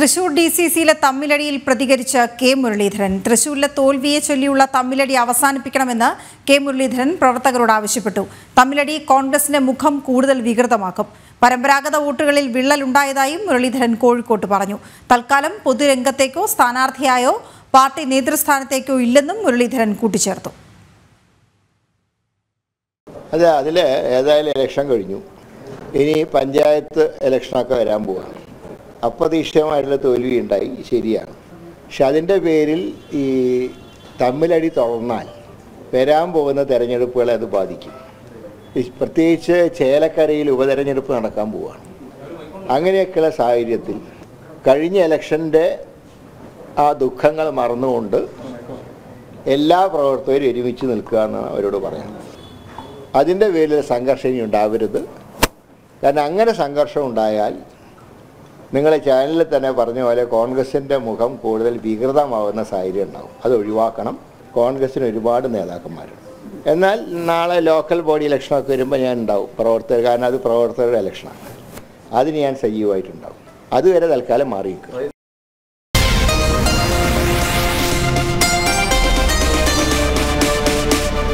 Thrissur D C സിയിലെ തമ്മിലടിയിൽ പ്രതികരിച്ച K Muraleedharan തൃശൂരിലെ തോൽവിയെ ചൊല്ലിയുള്ള തമ്മിലടി അവസാനിപ്പിക്കണമെന്ന് കെ മുരളീധരൻ പ്രവർത്തകരോട് ആവശ്യപ്പെട്ടു തമ്മിലടി കോൺഗ്രസിന്റെ മുഖം കൂടുതൽ വികൃതമാക്കും പരമ്പരാഗത വോട്ടുകളിൽ വിള്ളലുണ്ടായതായും മുരളീധരൻ കോഴിക്കോട്ട് പറഞ്ഞു തൽക്കാലം പൊതുരംഗത്തേക്കോ സ്ഥാനാർത്ഥിയായോ പാർട്ടി നേതൃസ്ഥാനത്തേക്കോ ഇല്ലെന്നും മുരളീധരൻ കൂട്ടിച്ചേർത്തു അതെ അതിൽ ഏതായാലും ഇലക്ഷൻ കഴിഞ്ഞു ഇനി പഞ്ചായത്ത് ഇലക്ഷനൊക്കെ വരാൻ പോവാണ് അപ്രതീക്ഷിതമായിട്ടുള്ള തോൽവി ഉണ്ടായി ശരിയാണ് പക്ഷെ അതിൻ്റെ പേരിൽ ഈ തമ്മിലടി തുടർന്നാൽ വരാൻ പോകുന്ന തെരഞ്ഞെടുപ്പുകളെ അത് ബാധിക്കും ഈ പ്രത്യേകിച്ച് ചേലക്കരയിൽ ഉപതെരഞ്ഞെടുപ്പ് നടക്കാൻ പോവുകയാണ് അങ്ങനെയൊക്കെയുള്ള സാഹചര്യത്തിൽ കഴിഞ്ഞ ഇലക്ഷൻ്റെ ആ ദുഃഖങ്ങൾ മറന്നുകൊണ്ട് എല്ലാ പ്രവർത്തകരും ഒരുമിച്ച് നിൽക്കുക എന്നാണ് അവരോട് പറയുന്നത് അതിൻ്റെ പേരിൽ സംഘർഷം ഇനി ഉണ്ടാവരുത് കാരണം അങ്ങനെ സംഘർഷം ഉണ്ടായാൽ നിങ്ങളെ ചാനലിൽ തന്നെ പറഞ്ഞ പോലെ കോൺഗ്രസിൻ്റെ മുഖം കൂടുതൽ വികൃതമാവുന്ന സാഹചര്യം ഉണ്ടാവും അത് ഒഴിവാക്കണം കോൺഗ്രസിന് ഒരുപാട് നേതാക്കന്മാരുണ്ട് എന്നാൽ നാളെ ലോക്കൽ ബോഡി ഇലക്ഷനൊക്കെ വരുമ്പോൾ ഞാൻ ഉണ്ടാവും പ്രവർത്തകർ കാരണം അത് പ്രവർത്തകരുടെ ഇലക്ഷനാണ് അതിന് ഞാൻ സജീവമായിട്ടുണ്ടാവും അതുവരെ തൽക്കാലം മാറി നിൽക്കും